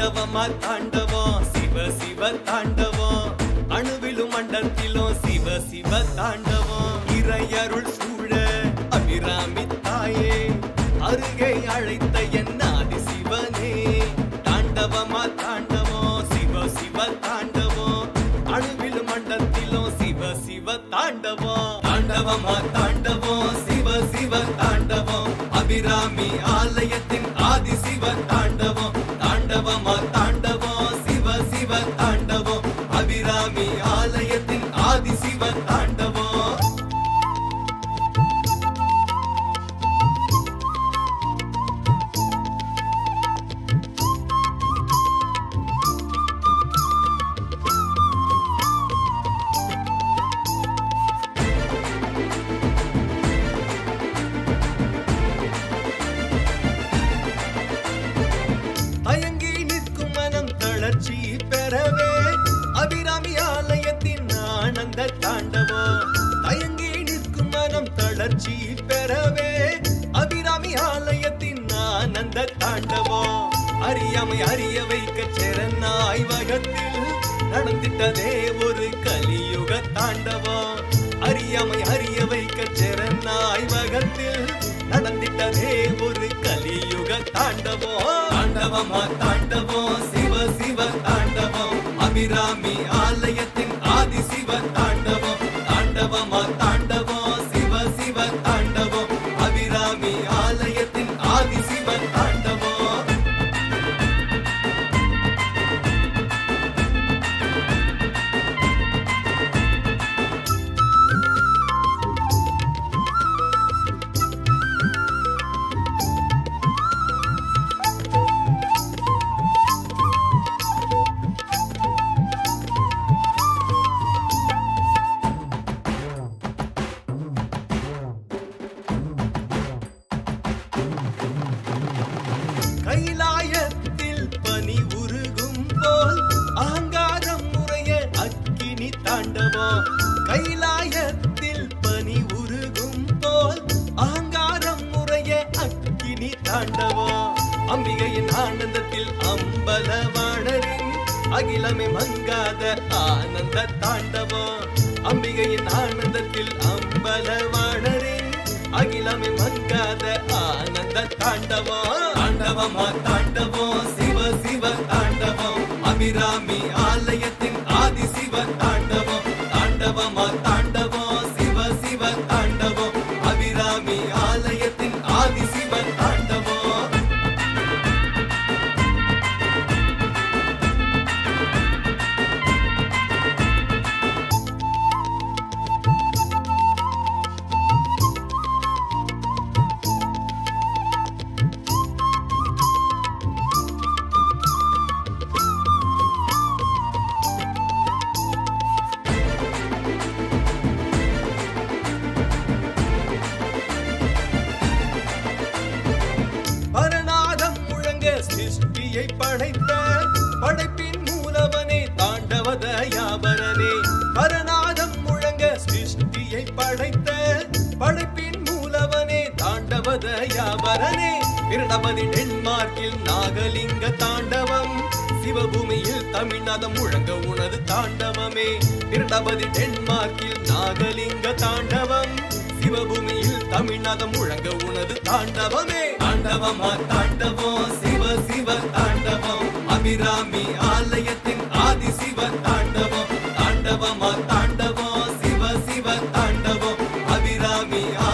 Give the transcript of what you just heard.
தாண்டவமா தாண்டவம் சிவ சிவ தாண்டவம் அணுவிலும் மண்டத்திலும் சிவ சிவ தாண்டவம் இறையருள் சூழ அபிராமி தாயே அருகே அழைத்த என் ஆதி சிவனே தாண்டவமா தாண்டவம் சிவ சிவ தாண்டவம் அணுவிலும் மண்டத்திலும் சிவ சிவ தாண்டவம் தாண்டவமா தாண்டவம் சிவ சிவ தாண்டவம் அபிராமி ஆலயத்தின் ஆதி சிவ தாண்டவம் தாண்டவமா தாண்டவம் சிவ சிவ தாண்டவம் அபிராமி ஆலயத்தின் ஆதி சிவ தாண்டவம் தயங்கி நிற்கும் மனம் தளர்ச்சி பெறவே அபிராமி ஆலயத்தின் ஆனந்த தாண்டவம் தயங்கி நிற்கும் மனம் தளர்ச்சி பெறவே அபிராமி ஆலயத்தின் ஆனந்த தாண்டவம் அறியாமை அறிய வைக்க செரன் ஆய்வகத்தில் நடந்திட்டதே ஒரு கலியுக தாண்டவம் அறியாமை அறிய வைக்க செரன் ஆய்வகத்தில் நடந்திட்டதே ஒரு கலியுக தாண்டவம் தாண்டவமா தாண்டவம் சிவ சிவ தாண்டவம் அபிராமி ஆலயத்தின் ஆதி சிவ தாண்டவம் தாண்டவமா தாண்டவம் சிவ சிவ தாண்டவம் அபிராமி ஆலயத்தின் ஆதி சிவ தாண்டவம் கைலாயத்தில் பனி உருகும் போல் அகங்காரம் முறைய அக்கினி தாண்டவம் கைலாயத்தில் பனி உருகும் போல் அகங்காரம் முறைய அக்கினி தாண்டவம் அம்பிகையின் ஆனந்தத்தில் அம்பலவாணரின் அகிலமே மங்காத ஆனந்த தாண்டவம் அம்பிகையின் ஆனந்தத்தில் அம்பலவாணரின் அகிலமே மங்காத ஆனந்த தாண்டவம் தாண்டவமா தாண்டவம் சிவ சிவ தாண்டவம் அபிராமி ஆலயத்தின் ஆதி சிவ தாண்டவம் தாண்டவமா தாண்டவம் சிவ சிவ தாண்டவம் அபிராமி ஆலயத்தின் ஆதி சிவ தாண்டவம் பரநாதம் முழங்க சிருஷ்டியை படைத்த படைப்பின் மூலவனே தாண்டவத யாபரனே பரநாதம் முழங்க சிருஷ்டியை படைத்த படைப்பின் மூலவனே தாண்டவத யாபரனே இரண்டபதி டென்மார்க்கில் நாகலிங்க தாண்டவம் சிவபூமியில் தமிழ்நாதம் முழங்க உனது தாண்டவமே இரண்டபதி டென்மார்க்கில் நாகலிங்க தாண்டவம் சிவபூமியில் தமிழ்நாதம் முழங்க உனது தாண்டவமே தாண்டவமா தாண்டவம் சிவ சிவ தாண்டவம் அபிராமி ஆலயத்தின் ஆதி சிவ தாண்டவம் தாண்டவமா தாண்டவம் சிவ சிவ தாண்டவம் அபிராமி